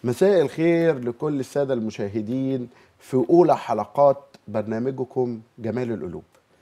مساء الخير لكل السادة المشاهدين في أولى حلقات برنامجكم جمال القلوب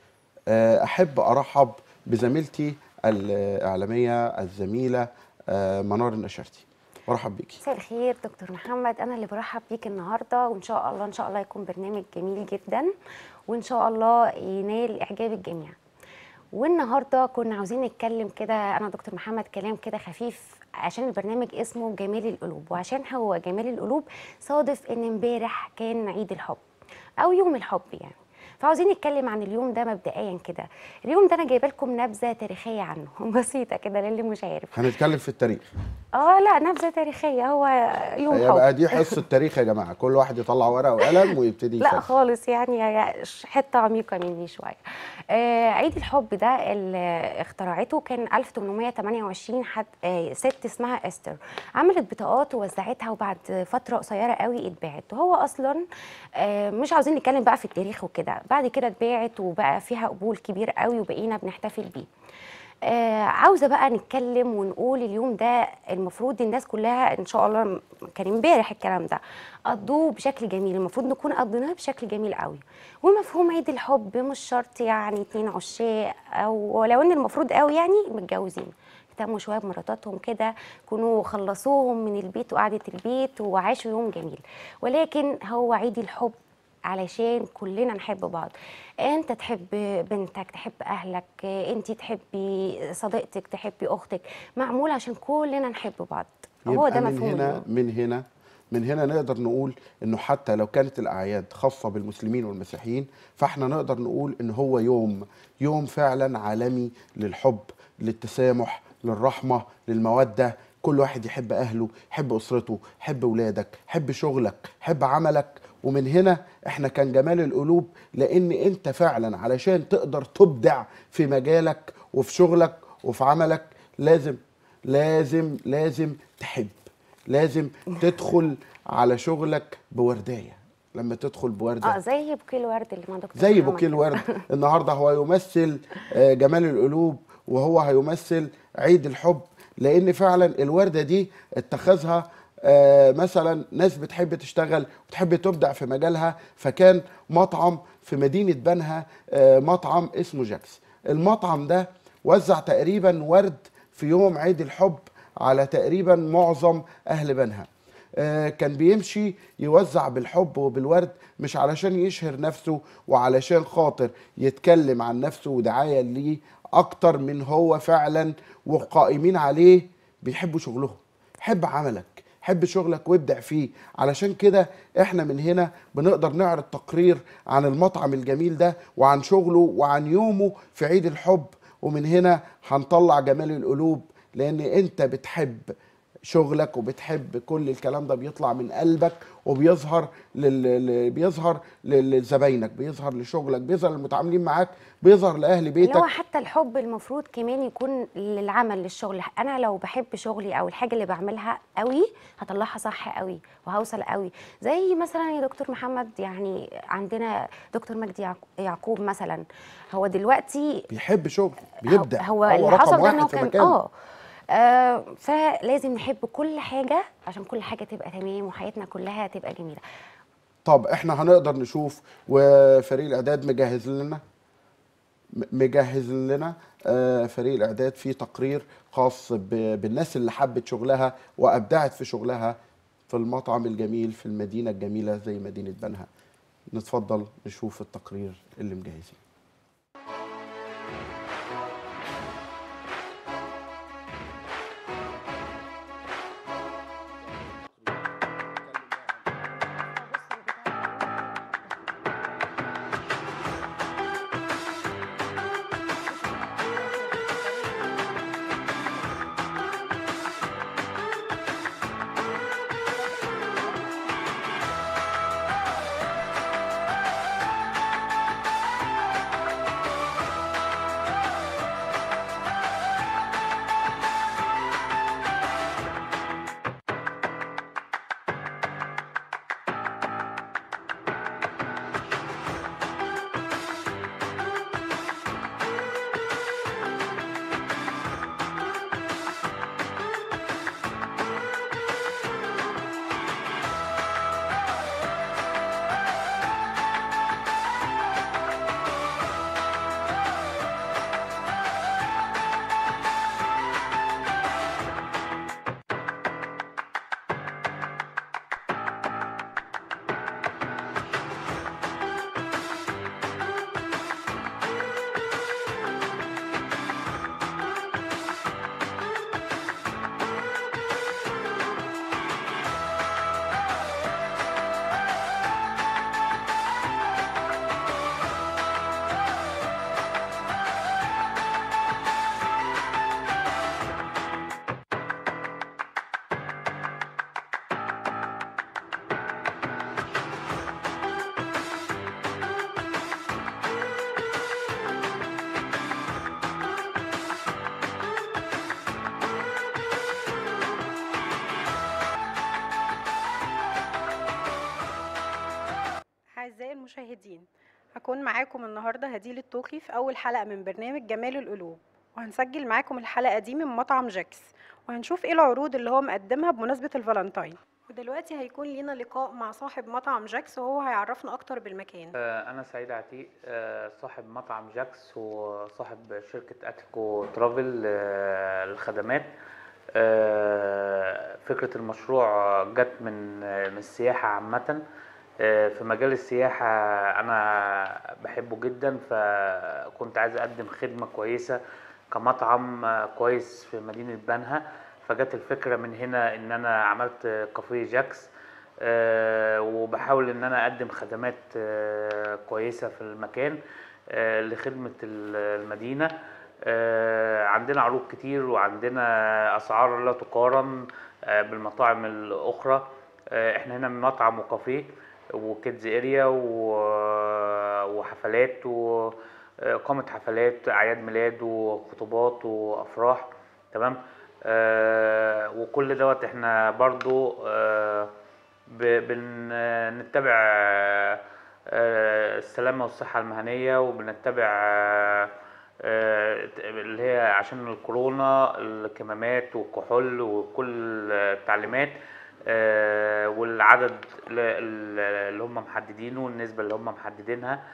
آه، أحب أرحب بزميلتي الإعلامية الزميلة آه، منار النشرتي مرحب بيكي مساء الخير دكتور محمد انا اللي برحب بيك النهارده وان شاء الله ان شاء الله يكون برنامج جميل جدا وان شاء الله ينال اعجاب الجميع والنهارده كنا عاوزين نتكلم كده انا دكتور محمد كلام كده خفيف عشان البرنامج اسمه جمال القلوب وعشان هو جمال القلوب صادف ان امبارح كان عيد الحب او يوم الحب يعني فعاوزين نتكلم عن اليوم ده مبدئيا كده اليوم ده انا جايبه لكم نبذه تاريخيه عنه بسيطه كده للي مش عارف هنتكلم في التاريخ اه لا نبذه تاريخيه هو يوم حب يبقى دي حصة تاريخ يا جماعة كل واحد يطلع ورقة وقلم ويبتدي لا يسجل خالص يعني يعني حته عميقه مني شويه آه عيد الحب ده اللي اخترعته كان 1828 حد آه ست اسمها استر عملت بطاقات ووزعتها وبعد فتره قصيره قوي اتباعت وهو اصلا آه مش عاوزين نتكلم بقى في التاريخ وكده بعد كده اتباعت وبقى فيها قبول كبير قوي وبقينا بنحتفل بيه آه عاوزه بقى نتكلم ونقول اليوم ده المفروض الناس كلها ان شاء الله كان امبارح الكلام ده قضوه بشكل جميل المفروض نكون قضيناه بشكل جميل قوي ومفهوم عيد الحب مش شرط يعني اتنين عشاق او ولو ان المفروض قوي يعني متجوزين اهتموا شويه بمراتاتهم كده كونوا خلصوهم من البيت وقعده البيت وعاشوا يوم جميل ولكن هو عيد الحب علشان كلنا نحب بعض انت تحب بنتك تحب اهلك انت تحبي صديقتك تحبي اختك معمول عشان كلنا نحب بعض هو يبقى ده من مفهوم هنا اليوم. من هنا من هنا نقدر نقول انه حتى لو كانت الاعياد خاصه بالمسلمين والمسيحيين فاحنا نقدر نقول ان هو يوم يوم فعلا عالمي للحب للتسامح للرحمه للموده كل واحد يحب اهله يحب اسرته يحب اولادك يحب شغلك يحب عملك ومن هنا احنا كان جمال القلوب لان انت فعلا علشان تقدر تبدع في مجالك وفي شغلك وفي عملك لازم لازم لازم تحب لازم تدخل على شغلك بوردايه لما تدخل بورده اه زي بوكيه الورد اللي مع دكتور زي محمد بوكيه كده. الورد النهارده هو يمثل آه، جمال القلوب وهو هيمثل عيد الحب لان فعلا الورده دي اتخذها آه، مثلا ناس بتحب تشتغل وتحب تبدع في مجالها فكان مطعم في مدينه بنها آه، مطعم اسمه جاكس المطعم ده وزع تقريبا ورد في يوم عيد الحب على تقريبا معظم اهل بنها آه، كان بيمشي يوزع بالحب وبالورد مش علشان يشهر نفسه وعلشان خاطر يتكلم عن نفسه ودعاية ليه أكتر من هو فعلا والقائمين عليه بيحبوا شغلهم حب عملك حب شغلك وابدع فيه علشان كده احنا من هنا بنقدر نعرض تقرير عن المطعم الجميل ده وعن شغله وعن يومه في عيد الحب ومن هنا هنطلع جمال القلوب لان انت بتحب شغلك وبتحب كل الكلام ده بيطلع من قلبك وبيظهر لل... ل- بيظهر لل- لزباينك بيظهر لشغلك بيظهر للمتعاملين معاك بيظهر لاهل اللي بيتك هو حتى الحب المفروض كمان يكون للعمل للشغل انا لو بحب شغلي او الحاجه اللي بعملها قوي هطلعها صح قوي وهوصل قوي زي مثلا يا دكتور محمد يعني عندنا دكتور مجدي يعق- يعقوب مثلا هو دلوقتي بيحب شغل بيبدع هو اللي رقم حصل ده واحد انه في كان مكانه. اه آه، فلازم نحب كل حاجه عشان كل حاجه تبقى تمام وحياتنا كلها تبقى جميله طب احنا هنقدر نشوف وفريق الاعداد مجهز لنا م- مجهز لنا آه، فريق الاعداد في تقرير خاص ب- بالناس اللي حبت شغلها وابدعت في شغلها في المطعم الجميل في المدينه الجميله زي مدينه بنها نتفضل نشوف التقرير اللي مجهزين المشاهدين هكون معاكم النهارده هديل الطوخي في اول حلقه من برنامج جمال القلوب وهنسجل معاكم الحلقه دي من مطعم جاكس وهنشوف ايه العروض اللي هو مقدمها بمناسبه الفالنتاين ودلوقتي هيكون لينا لقاء مع صاحب مطعم جاكس وهو هيعرفنا اكتر بالمكان آه، أنا سعيد عتيق آه، صاحب مطعم جاكس وصاحب شركة أتيكو ترافل آه، للخدمات آه، فكرة المشروع جت من من السياحة عامة آه، في مجال السياحة أنا بحبه جدا فكنت عايز أقدم خدمة كويسة كمطعم آه، كويس في مدينة بنها فجت الفكرة من هنا إن أنا عملت كافيه جاكس آه، وبحاول ان انا اقدم خدمات آه، كويسه في المكان آه، لخدمه ال- المدينه آه، عندنا عروض كتير وعندنا اسعار لا تقارن آه، بالمطاعم الاخرى آه، احنا هنا مطعم وكافيه وكيدز اريا وحفلات وإقامة حفلات أعياد ميلاد وخطوبات وأفراح تمام آه وكل دوت احنا برضو آه بنتبع السلامة والصحة المهنية وبنتبع آه، آه، اللي هي عشان الكورونا الكمامات والكحول وكل التعليمات آه، والعدد ال- اللي هم محددينه النسبة اللي هم محددينها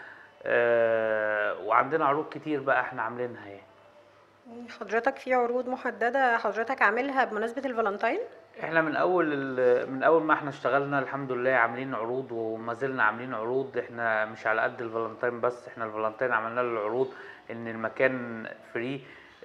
آه، وعندنا عروض كتير بقى احنا عاملينها يعني حضرتك في عروض محدده حضرتك عاملها بمناسبه الفالنتين احنا من اول ال- من اول ما احنا اشتغلنا الحمد لله عاملين عروض وما زلنا عاملين عروض احنا مش على قد الفالنتين بس احنا الفالنتين عملنا له العروض ان المكان فري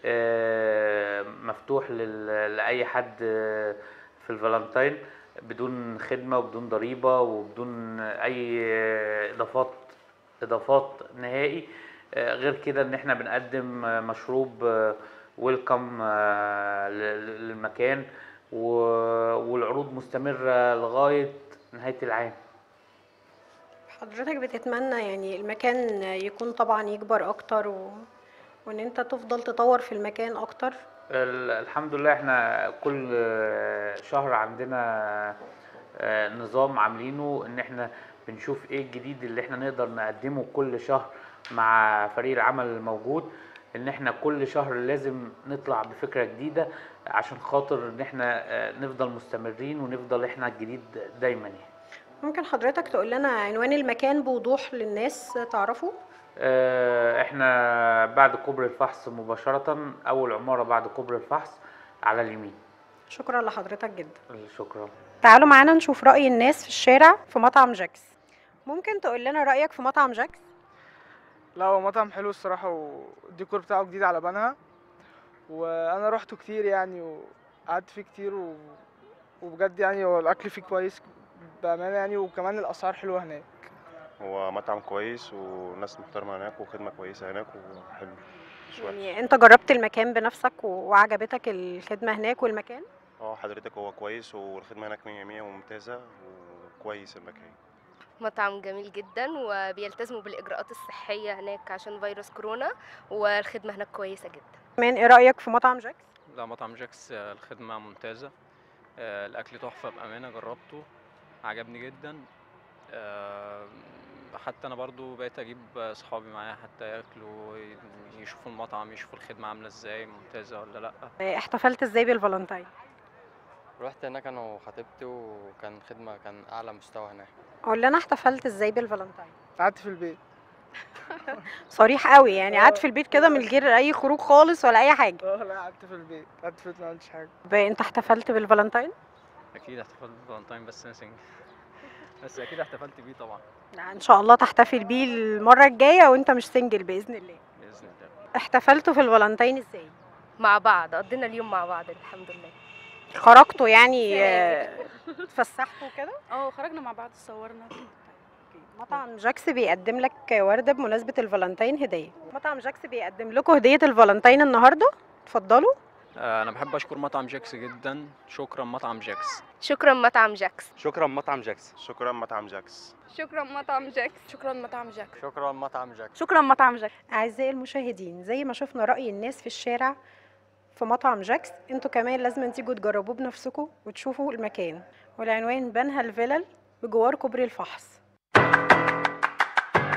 اه، مفتوح لل- لاي حد اه، في الفالنتين بدون خدمة وبدون ضريبة وبدون اي اضافات اضافات نهائي اه، غير كده ان احنا بنقدم اه، مشروب ويلكم للمكان و- والعروض مستمرة لغاية نهاية العام حضرتك بتتمنى يعني المكان يكون طبعا يكبر اكتر و... وان انت تفضل تطور في المكان اكتر ال- الحمد لله احنا كل آه، شهر عندنا آه، نظام عاملينه ان احنا بنشوف ايه الجديد اللي احنا نقدر نقدمه كل شهر مع فريق العمل الموجود ان احنا كل شهر لازم نطلع بفكرة جديدة عشان خاطر ان احنا آه، نفضل مستمرين ونفضل احنا الجديد دايما يعني ممكن حضرتك تقول لنا عنوان المكان بوضوح للناس تعرفه آه، احنا بعد كوبري الفحص مباشرة اول عمارة بعد كوبري الفحص على اليمين شكرا لحضرتك جدا شكرا تعالوا معانا نشوف رأي الناس في الشارع في مطعم جاكس ممكن تقول لنا رأيك في مطعم جاكس لا هو مطعم حلو الصراحة والديكور بتاعه جديد على بنها وأنا روحته كتير يعني وقعدت فيه كتير و... وبجد يعني هو الأكل فيه كويس بأمانة يعني وكمان الأسعار حلوة هناك هو مطعم كويس وناس محترمة هناك وخدمة كويسة هناك وحلو مش وحش يعني انت جربت المكان بنفسك و- وعجبتك الخدمة هناك والمكان اه حضرتك هو كويس والخدمة هناك مية مية وممتازة وكويس المكان مطعم جميل جدا وبيلتزموا بالإجراءات الصحية هناك عشان فيروس كورونا والخدمة هناك كويسة جدا كمان ايه رأيك في مطعم جاكس لا مطعم جاكس آه، الخدمة ممتازة آه، الأكل تحفة بأمانة جربته عجبني جدا آه، حتى أنا برضو بقيت أجيب آه، صحابي معايا حتى ياكلوا ي- يشوفوا المطعم يشوفوا الخدمة عاملة ازاي ممتازة ولا لأ اه، احتفلت ازاي بالفالنتين رحت هناك انا وخطيبتي وكان خدمة كان اعلى مستوى هناك قول لنا احتفلت ازاي بالفالنتين قعدت في البيت صريح قوي يعني قعدت في البيت كده من غير اي خروج خالص ولا اي حاجة اه لا قعدت في البيت قعدت في البيت ما عملتش حاجة ب- انت احتفلت بالفالنتين أكيد احتفلت بالفالنتاين بس أنا سنجل بس أكيد احتفلت بيه طبعا لا، ان شاء الله تحتفل بيه المرة الجاية وانت مش سنجل بإذن الله بإذن الله احتفلتوا في الفالنتين ازاي مع بعض قضينا اليوم مع بعض الحمد لله خرجتوا يعني اه، اتفسحتوا كده اه خرجنا مع بعض صورنا مطعم جاكس بيقدم لك وردة بمناسبة الفالنتين هدية مطعم جاكس بيقدم لكم هدية الفالنتين النهاردة اتفضلوا آه، أنا بحب أشكر مطعم جاكس جدا شكرا مطعم جاكس شكرا مطعم جاكس شكرا مطعم جاكس شكرا مطعم جاكس شكرا مطعم جاكس شكرا مطعم جاكس شكرا مطعم جاكس شكرا مطعم جاكس أعزائي المشاهدين زي ما شفنا رأي الناس في الشارع في مطعم جاكس انتوا كمان لازم تيجوا تجربوه بنفسكم وتشوفوا المكان والعنوان بنها الفلل بجوار كوبري الفحص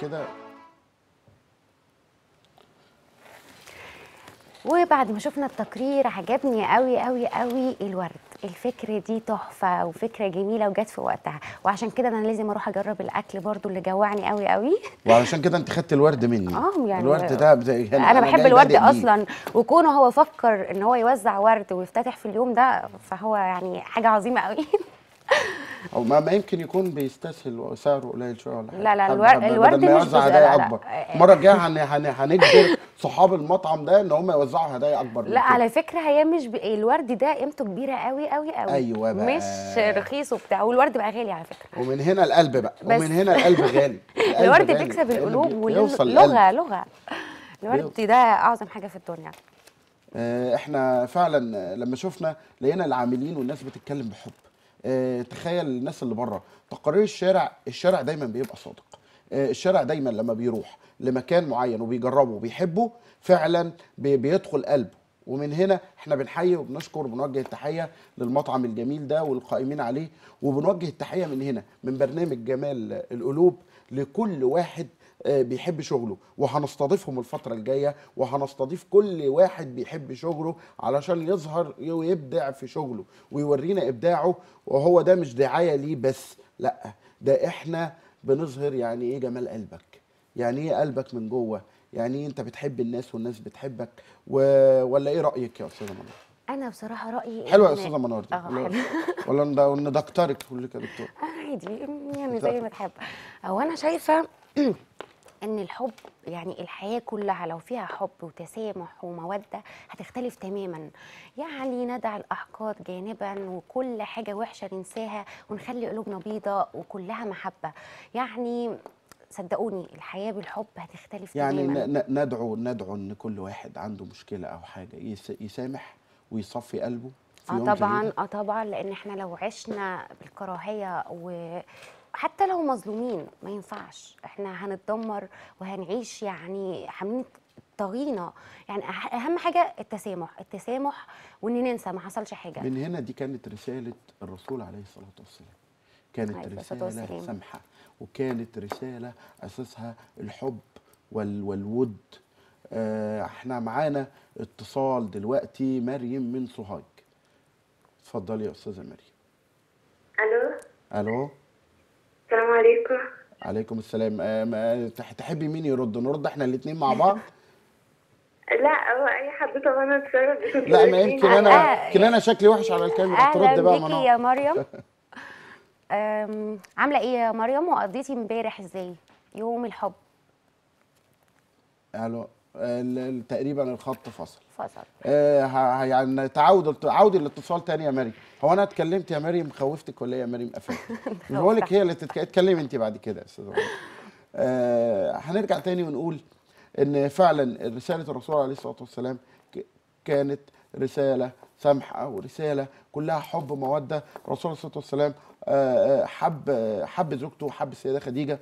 كده وبعد ما شفنا التقرير عجبني قوي قوي قوي الورد الفكرة دي تحفة وفكرة جميلة وجت في وقتها وعشان كده انا لازم اروح اجرب الاكل برضو اللي جوعني قوي قوي وعلشان كده انت خدت الورد مني اه يعني الورد ده زي هنا انا بحب جاي الورد بادئ بيه. اصلا وكونه هو فكر ان هو يوزع ورد ويفتتح في اليوم ده فهو يعني حاجة عظيمة قوي او ما, ما يمكن يكون بيستسهل وسعره قليل شويه ولا حاجه لا، لا، حب- الور- حب- الورد بدل ما مش يوزع جزء- هدايا لا، لا. اكبر المره الجايه هن... هن... هنجبر صحاب المطعم ده ان هم يوزعوا هدايا اكبر من لا كده. على فكرة هي مش ب... الورد ده قيمته كبيرة قوي قوي قوي أيوة بقى. مش رخيص وبتاع والورد بقى غالي على فكرة ومن هنا القلب بقى بس. ومن هنا القلب غالي القلب الورد غالي. بيكسب القلب القلوب بي- بيوصل ولغة القلب. لغة الورد بيوصل. ده أعظم حاجة في الدنيا آه، احنا فعلا لما شفنا لقينا العاملين والناس بتتكلم بحب آه، تخيل الناس اللي بره تقارير الشارع الشارع دايما بيبقى صادق آه، الشارع دايما لما بيروح لمكان معين وبيجربه وبيحبه فعلا بي- بيدخل قلبه ومن هنا احنا بنحيي وبنشكر وبنوجه التحيه للمطعم الجميل ده والقائمين عليه وبنوجه التحيه من هنا من برنامج جمال القلوب لكل واحد آه، بيحب شغله وهنستضيفهم الفترة الجاية وهنستضيف كل واحد بيحب شغله علشان يظهر ويبدع في شغله ويورينا إبداعه وهو ده مش دعاية ليه بس لا ده احنا بنظهر يعني ايه جمال قلبك يعني ايه قلبك من جوه يعني ايه انت بتحب الناس والناس بتحبك و... ولا ايه رأيك يا أستاذة منار أنا بصراحة رأيي حلوة يا إن- أستاذة منار دي اه ولا- حلو ولا ند- ندكترك تقول لك يا دكتور عادي يعني زي ما تحب هو انا شايفه ان الحب يعني الحياه كلها لو فيها حب وتسامح وموده هتختلف تماما يعني ندع الاحقاد جانبا وكل حاجه وحشه ننساها ونخلي قلوبنا بيضاء وكلها محبه يعني صدقوني الحياه بالحب هتختلف يعني تماما ن- ن- ندعو ندعو ان كل واحد عنده مشكله او حاجه يس- يسامح ويصفي قلبه في اه يوم زي طبعا ده. اه طبعا لان احنا لو عشنا بالكراهيه وحتى لو مظلومين ما ينفعش احنا هنتدمر وهنعيش يعني حاملين طغينه يعني أح- اهم حاجه التسامح التسامح وان ننسى ما حصلش حاجه من هنا دي كانت رساله الرسول عليه الصلاه والسلام كانت عليه الصلاة رساله والسلام. سامحه وكانت رساله اساسها الحب وال والود آه، احنا معانا اتصال دلوقتي مريم من سوهاج اتفضلي يا استاذه مريم الو الو السلام عليكم عليكم السلام آه، ما- تح- تحبي مين يرد نرد احنا الاثنين مع بعض لا هو اي حد طبعا اتشرف بكم لا ما يمكن انا آه، يمكن انا شكلي وحش على الكاميرا ترد اهلا بقى بيكي منار يا مريم أم، عامله ايه يا مريم وقضيتي امبارح ازاي يوم الحب الو ال- ال- تقريبا الخط فصل فصل آه ه- ه- يعني تعود عودي الاتصال تاني يا مريم هو انا اتكلمت يا مريم خوفتك ولا ايه يا مريم قفلت مش بقول لك هي اللي تتك- اتكلمي انت بعد كده يا استاذه مريم. آه هنرجع تاني ونقول ان فعلا رساله الرسول عليه الصلاه والسلام ك- كانت رساله سامحه ورساله كلها حب وموده الرسول عليه الصلاه والسلام آه، آه، حب آه، حب زوجته وحب السيده خديجه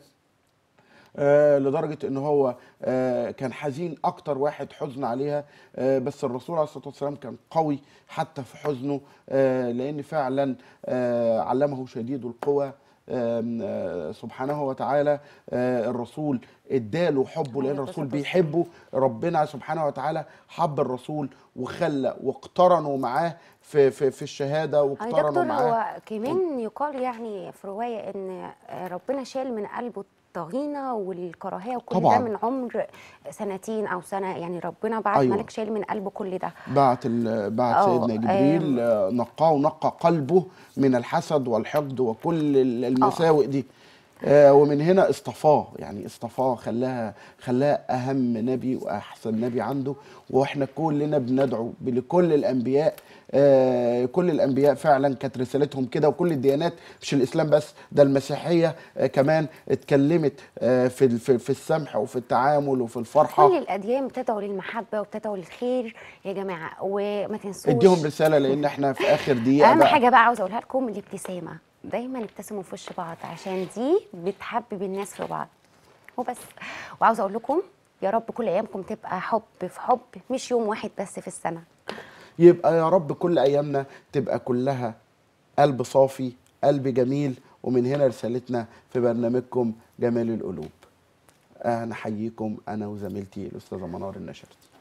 آه، لدرجه ان هو آه، كان حزين اكتر واحد حزن عليها آه، بس الرسول عليه الصلاه والسلام كان قوي حتى في حزنه آه، لان فعلا آه، علمه شديد القوى آم، آه، سبحانه وتعالى آه، الرسول اداله حبه لان عليه الرسول الصلاة بيحبه ربنا سبحانه وتعالى حب الرسول وخلى واقترنوا معاه في في في الشهاده يعني واقترنوا دكتور معاه هو كمان يقال يعني في رواية ان ربنا شال من قلبه الطغينة والكراهية وكل طبعاً. ده من عمر سنتين او سنة يعني ربنا بعت أيوة. ملك شال من قلبه كل ده بعت ال- بعت آه، سيدنا جبريل آه، نقاه ونقى قلبه من الحسد والحقد وكل ال- المساوئ دي آه، ومن هنا اصطفاه يعني اصطفاه خلاها خلاها اهم نبي واحسن نبي عنده واحنا كلنا بندعو لكل الانبياء آه، كل الانبياء فعلا كانت رسالتهم كده وكل الديانات مش الاسلام بس ده المسيحيه آه، كمان اتكلمت آه، في ال- في في السمح وفي التعامل وفي الفرحه كل الاديان بتدعو للمحبة وبتدعو للخير يا جماعة وما تنسوش اديهم رساله لان احنا في اخر دقيقه اهم بقى. حاجه بقى عاوزه اقولها لكم الابتسامه دايما ابتسموا في وش بعض عشان دي بتحبب الناس في بعض وبس وعاوزه اقول لكم يا رب كل ايامكم تبقى حب في حب مش يوم واحد بس في السنه يبقى يا رب كل ايامنا تبقى كلها قلب صافي قلب جميل ومن هنا رسالتنا في برنامجكم جمال القلوب آه، نحييكم انا وزميلتي الاستاذه منار النشرتي